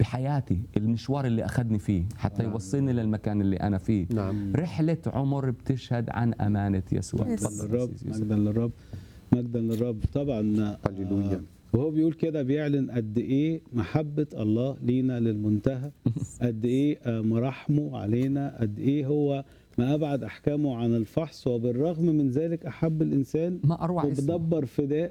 بحياتي المشوار اللي اخذني فيه حتى يوصلني للمكان اللي انا فيه نعم رحله عمر بتشهد عن امانه يسوع يس. تفضل للرب أستاذ يوسف. مجدا للرب مجدا للرب طبعا هللويا. آه، وهو بيقول كده بيعلن قد ايه محبه الله لينا للمنتهى قد ايه آه، مراحمه علينا قد ايه هو ما ابعد احكامه عن الفحص وبالرغم من ذلك احب الانسان ما اروع اسمه وبدبر فداء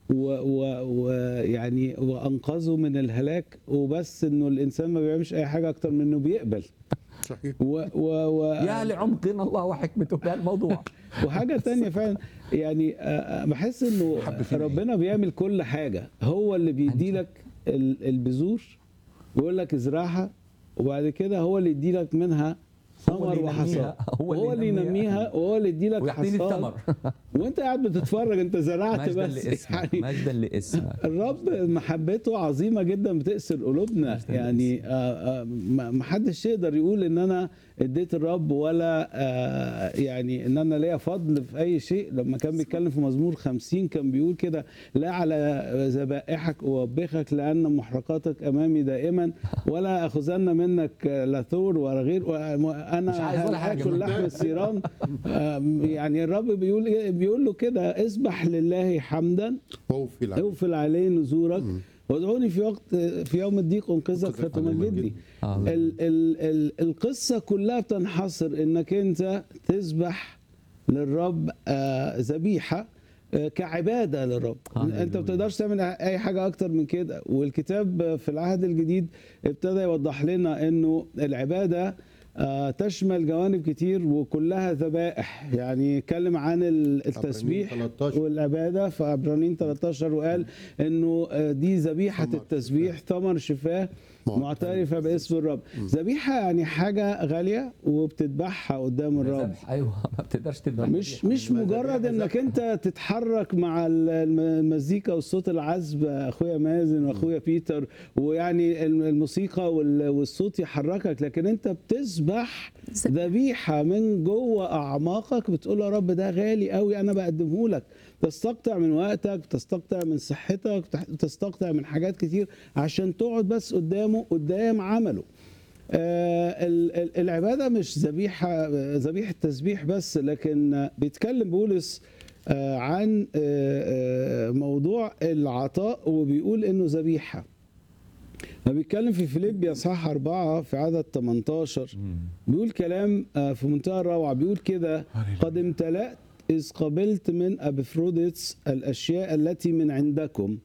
ويعني وانقذه من الهلاك وبس انه الانسان ما بيعملش اي حاجه اكتر من انه بيقبل صحيح و و و يا لعمقنا الله وحكمته بهالموضوع وحاجة تانية فعلا يعني آه، آه، بحس انه ربنا بيعمل كل حاجة هو اللي بيدي لك ال- البذور ويقول لك ازرعها وبعد كده هو اللي يدي لك منها هو ثمر اللي وحصاد ينميها. هو اللي هو اللي ينميها. ينميها وهو اللي يدي لك ويعطيني حصاد الثمر وانت قاعد بتتفرج انت زرعت مجدا بس لاسمك يعني مجدا لاسمك الرب محبته عظيمه جدا بتأسر قلوبنا مجدا يعني آه، آه، ما ما حدش يقدر يقول ان انا اديت الرب ولا آه، يعني ان انا ليا فضل في اي شيء لما كان بيتكلم في مزمور 50 كان بيقول كده لا على ذبائحك اوبخك لان محرقاتك امامي دائما ولا اخذن منك لا ثور ولا غير وانا مش عايز ولا حاجة هاكل منك. لحم الثيران آه، يعني الرب بيقول إيه؟ بيقول له كده اسبح لله حمدا وفي العالم اغفل عليه نزورك وادعوني في وقت في يوم الضيق انقذك أنقذك فتمجدني آه. ال ال ال القصه كلها بتنحصر انك انت تذبح للرب آه، ذبيحه آه، كعباده للرب هللويا. انت ما بتقدرش تعمل اي حاجه اكتر من كده والكتاب في العهد الجديد ابتدى يوضح لنا انه العباده آه، تشمل جوانب كتير وكلها ذبائح يعني يتكلم عن ال- التسبيح 13. والعباده في عبرانيين 13 وقال انه آه، دي ذبيحه ثمر التسبيح ثمر شفاه معترف معترفه باسم الرب ذبيحه يعني حاجه غاليه وبتذبحها قدام الرب ذبح ايوه ما بتقدرش تذبح مش مش ما مجرد ذبيحة انك انت تتحرك مع ال- الم- المزيكا والصوت العذب اخويا مازن واخويا بيتر ويعني الم- الموسيقى وال- والصوت يحركك لكن انت بتسبح ذبيحه من جوه اعماقك بتقول يا رب ده غالي قوي انا بقدمه لك تستقطع من وقتك تستقطع من صحتك تستقطع من حاجات كتير عشان تقعد بس قدامه قدام عمله آه، ال- ال- العباده مش ذبيحه ذبيحه تسبيح بس لكن آه، بيتكلم بولس آه، عن آه، آه، موضوع العطاء وبيقول انه ذبيحه فبيتكلم في فيليبي اصحاح أربعة في عدد 18 بيقول كلام آه، في منتهى الروعة بيقول كده قد امتلأت إذ قبلت من أبفروديتس الأشياء التي من عندكم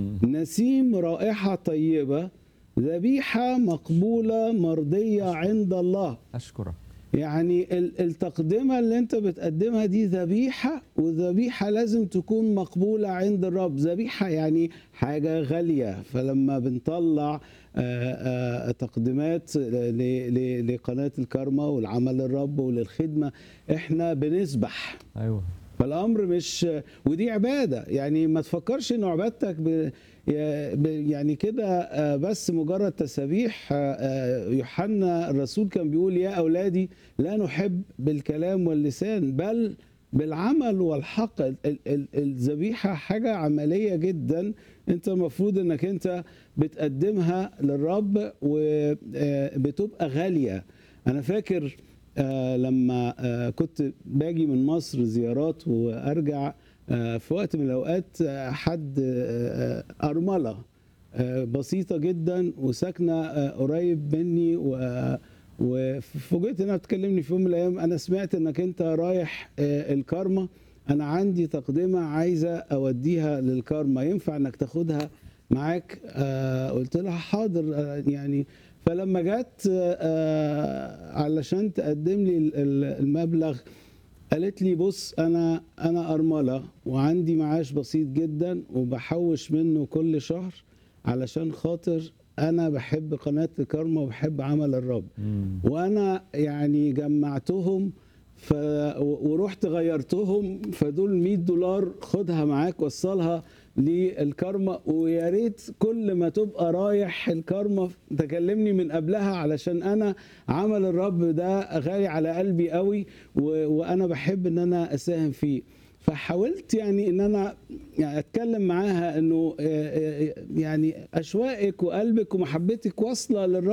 نسيم رائحة طيبة ذبيحة مقبولة مرضية عند الله اشكرك يعني ال- التقدمة اللي انت بتقدمها دي ذبيحة والذبيحة لازم تكون مقبولة عند الرب ذبيحة يعني حاجة غالية فلما بنطلع آه، آه، تقديمات ل- ل- لقناة الكرمة والعمل للرب وللخدمة احنا بنسبح ايوه فالامر مش ودي عباده يعني ما تفكرش انه عبادتك ب... يا- ب- يعني كده آه، بس مجرد تسابيح آه، آه، يوحنا الرسول كان بيقول يا اولادي لا نحب بالكلام واللسان بل بالعمل والحق ال- ال- ال- الذبيحه حاجه عمليه جدا انت المفروض انك انت بتقدمها للرب وبتبقى غاليه انا فاكر آه، لما آه، كنت باجي من مصر زيارات وارجع آه، في وقت من الاوقات آه، حد آه، آه، ارمله آه، بسيطه جدا وساكنه آه، قريب مني و وفوجئت انها بتكلمني في يوم من الايام انا سمعت انك انت رايح آه، الكارما انا عندي تقدمه عايزه اوديها للكارما ينفع انك تاخدها معاك آه قلت لها حاضر آه يعني فلما جت آه علشان تقدم لي ال- ال- المبلغ قالت لي بص انا انا ارمله وعندي معاش بسيط جدا وبحوش منه كل شهر علشان خاطر انا بحب قناه الكرمه وبحب عمل الرب وانا يعني جمعتهم ف... و- ورحت غيرتهم فدول 100 دولار خدها معاك وصلها للكرمة ويا ريت كل ما تبقى رايح الكرمة تكلمني من قبلها علشان انا عمل الرب ده غالي على قلبي قوي و... وانا بحب ان انا اساهم فيه فحاولت يعني ان انا يعني اتكلم معاها انه آه، آه، يعني اشواقك وقلبك ومحبتك واصله للرب